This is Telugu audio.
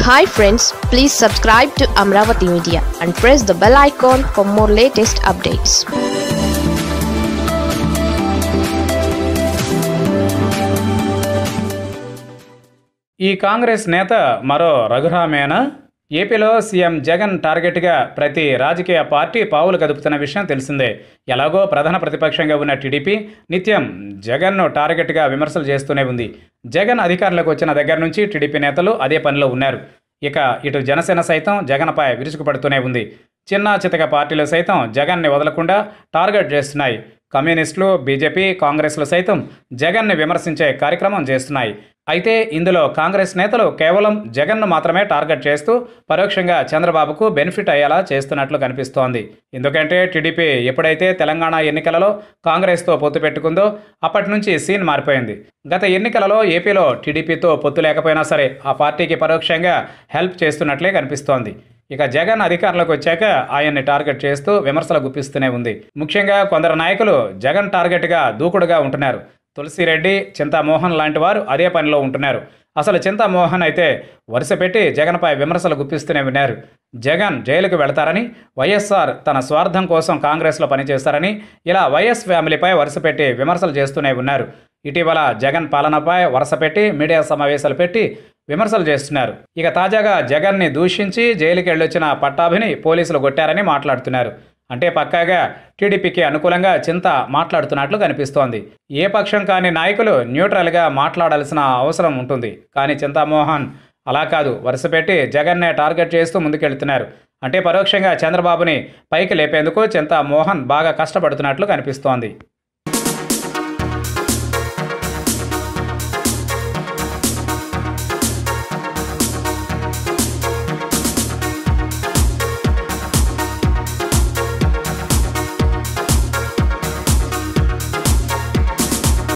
hi friends please subscribe to Amaravati media and press the bell icon for more latest updates ఈ కాంగ్రెస్ నేత మరో రఘురామేనా ఏపీలో సీఎం జగన్ టార్గెట్గా ప్రతి రాజకీయ పార్టీ పావులు కదుపుతున్న విషయం తెలిసిందే ఎలాగో ప్రధాన ప్రతిపక్షంగా ఉన్న టీడీపీ నిత్యం జగన్ను టార్గెట్గా విమర్శలు చేస్తూనే ఉంది జగన్ అధికారంలోకి వచ్చిన దగ్గర నుంచి టీడీపీ నేతలు అదే పనిలో ఉన్నారు ఇక ఇటు జనసేన సైతం జగన్పై విరుచుకుపడుతూనే ఉంది చిన్న చితక పార్టీలు సైతం జగన్ని వదలకుండా టార్గెట్ చేస్తున్నాయి కమ్యూనిస్టులు బీజేపీ కాంగ్రెస్లు సైతం జగన్ని విమర్శించే కార్యక్రమం చేస్తున్నాయి అయితే ఇందులో కాంగ్రెస్ నేతలు కేవలం జగన్ను మాత్రమే టార్గెట్ చేస్తూ పరోక్షంగా చంద్రబాబుకు బెనిఫిట్ అయ్యేలా చేస్తున్నట్లు కనిపిస్తోంది ఎందుకంటే టీడీపీ ఎప్పుడైతే తెలంగాణ ఎన్నికలలో కాంగ్రెస్తో పొత్తు పెట్టుకుందో అప్పటి నుంచి సీన్ మారిపోయింది గత ఎన్నికలలో ఏపీలో టీడీపీతో పొత్తు లేకపోయినా సరే ఆ పార్టీకి పరోక్షంగా హెల్ప్ చేస్తున్నట్లే కనిపిస్తోంది ఇక జగన్ అధికారంలోకి వచ్చాక ఆయన్ని టార్గెట్ చేస్తూ విమర్శలు గుప్పిస్తూనే ఉంది ముఖ్యంగా కొందరు నాయకులు జగన్ టార్గెట్గా దూకుడుగా ఉంటున్నారు తులసిరెడ్డి చింతామోహన్ లాంటి వారు అదే పనిలో ఉంటున్నారు అసలు చింతామోహన్ అయితే వరుస పెట్టి జగన్పై విమర్శలు గుప్పిస్తూనే విన్నారు జగన్ జైలుకు వెళతారని వైఎస్ఆర్ తన స్వార్థం కోసం కాంగ్రెస్లో పనిచేస్తారని ఇలా వైఎస్ ఫ్యామిలీపై వరుస పెట్టి విమర్శలు చేస్తూనే ఉన్నారు ఇటీవల జగన్ పాలనపై వరుస పెట్టి మీడియా సమావేశాలు పెట్టి విమర్శలు చేస్తున్నారు ఇక తాజాగా జగన్ని దూషించి జైలుకి వెళ్ళొచ్చిన పట్టాభిని పోలీసులు కొట్టారని మాట్లాడుతున్నారు అంటే పక్కాగా టీడీపీకి అనుకూలంగా చింత మాట్లాడుతున్నట్లు కనిపిస్తోంది ఏ పక్షం కాని నాయకులు న్యూట్రల్గా మాట్లాడాల్సిన అవసరం ఉంటుంది కానీ చింతామోహన్ అలా కాదు వరుసపెట్టి జగన్నే టార్గెట్ చేస్తూ ముందుకెళ్తున్నారు అంటే పరోక్షంగా చంద్రబాబుని పైకి లేపేందుకు చింతామోహన్ బాగా కష్టపడుతున్నట్లు కనిపిస్తోంది